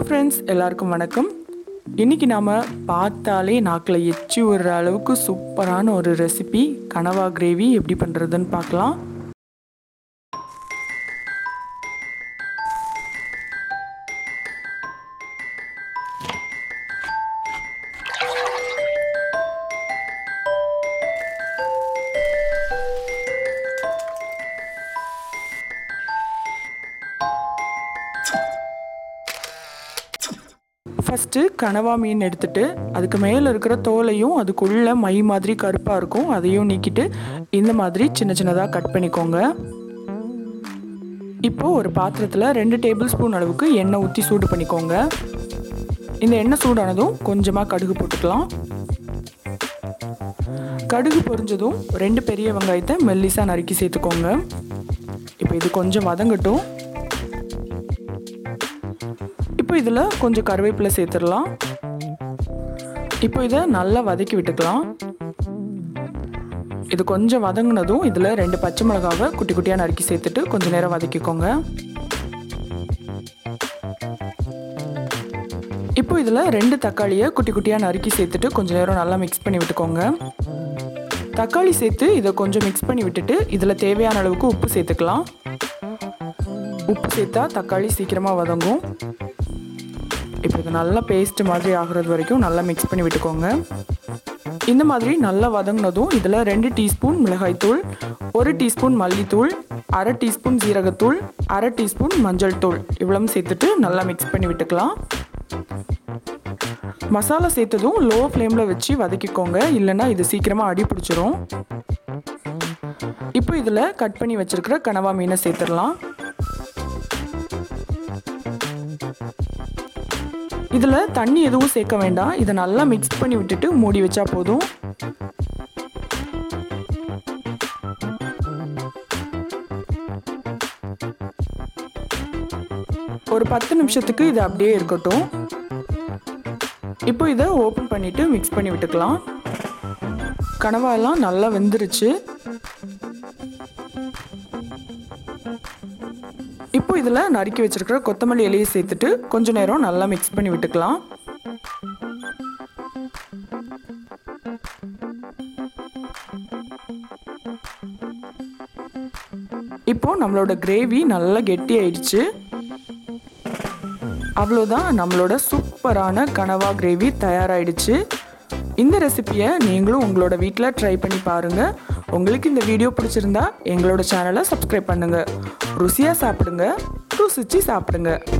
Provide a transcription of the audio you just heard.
friends எல்லாருக்கும் வணக்கம் இன்னைக்கு நாம் பார்த்தாலே நாக்கில் எச்சி விடுற அளவுக்கு சூப்பரான ஒரு ரெசிபி கனவா கிரேவி எப்படி பண்ணுறதுன்னு பார்க்கலாம் ஃபஸ்ட்டு கனவா மீன் எடுத்துட்டு அதுக்கு மேலே இருக்கிற தோலையும் அதுக்குள்ளே மை மாதிரி கருப்பாக இருக்கும் அதையும் நீக்கிட்டு இந்த மாதிரி சின்ன சின்னதாக கட் பண்ணிக்கோங்க இப்போ ஒரு பாத்திரத்தில் ரெண்டு டேபிள் ஸ்பூன் அளவுக்கு எண்ணெய் ஊற்றி சூடு பண்ணிக்கோங்க இந்த எண்ணெய் சூடானதும் கொஞ்சமாக கடுகு போட்டுக்கலாம் கடுகு பொரிஞ்சதும் ரெண்டு பெரிய வெங்காயத்தை மெல்லிசாக நறுக்கி சேர்த்துக்கோங்க இப்போ இது கொஞ்சம் வதங்கட்டும் இப்போ இதில் கொஞ்சம் கருவேப்பிலை சேர்த்துடலாம் இப்போ இதை நல்லா வதக்கி விட்டுக்கலாம் இது கொஞ்சம் வதங்கினதும் இதில் ரெண்டு பச்சை மிளகாவை குட்டி குட்டியாக நறுக்கி சேர்த்துட்டு கொஞ்சம் நேரம் வதக்கிக்கோங்க இப்போ இதில் ரெண்டு தக்காளியை குட்டி குட்டியாக நறுக்கி சேர்த்துட்டு கொஞ்சம் நேரம் நல்லா மிக்ஸ் பண்ணி விட்டுக்கோங்க தக்காளி சேர்த்து இதை கொஞ்சம் மிக்ஸ் பண்ணி விட்டுட்டு இதில் தேவையான அளவுக்கு உப்பு சேர்த்துக்கலாம் உப்பு சேர்த்தா தக்காளி சீக்கிரமாக வதங்கும் இப்போ இது நல்லா பேஸ்ட் மாதிரி ஆகுறது வரைக்கும் நல்லா மிக்ஸ் பண்ணி விட்டுக்கோங்க இந்த மாதிரி நல்லா வதங்கினதும் இதில் ரெண்டு டீஸ்பூன் மிளகாய்த்தூள் ஒரு டீஸ்பூன் மல்லித்தூள் அரை டீஸ்பூன் ஜீரகத்தூள் அரை டீஸ்பூன் மஞ்சள் தூள் இவ்வளவு சேர்த்துட்டு நல்லா மிக்ஸ் பண்ணி விட்டுக்கலாம் மசாலா சேர்த்ததும் லோ ஃப்ளேமில் வச்சு வதக்கிக்கோங்க இல்லைன்னா இது சீக்கிரமாக அடி பிடிச்சிரும் இப்போ இதில் கட் பண்ணி வச்சிருக்கிற கனவா மீனை சேர்த்துடலாம் இதில் தண்ணி எதுவும் சேர்க்க வேண்டாம் இதை நல்லா மிக்ஸ் பண்ணி விட்டுட்டு மூடி வச்சா போதும் ஒரு பத்து நிமிஷத்துக்கு இது அப்படியே இருக்கட்டும் இப்போ இதை ஓப்பன் பண்ணிட்டு மிக்ஸ் பண்ணி விட்டுக்கலாம் கனவாயெல்லாம் நல்லா வெந்துருச்சு இப்போ இதில் நறுக்கி வச்சிருக்கிற கொத்தமல்லி இலையை சேர்த்துட்டு கொஞ்ச நேரம் நல்லா மிக்ஸ் பண்ணி விட்டுக்கலாம் இப்போ நம்மளோட கிரேவி நல்லா கெட்டி ஆயிடுச்சு அவ்வளோதான் நம்மளோட சூப்பரான கனவா கிரேவி தயாராகிடுச்சு இந்த ரெசிப்பியை நீங்களும் உங்களோட வீட்டில் ட்ரை பண்ணி பாருங்கள் உங்களுக்கு இந்த வீடியோ பிடிச்சிருந்தா எங்களோட சேனலை சப்ஸ்கிரைப் பண்ணுங்கள் ருசியாக சாப்பிடுங்க ருசிச்சு சாப்பிடுங்க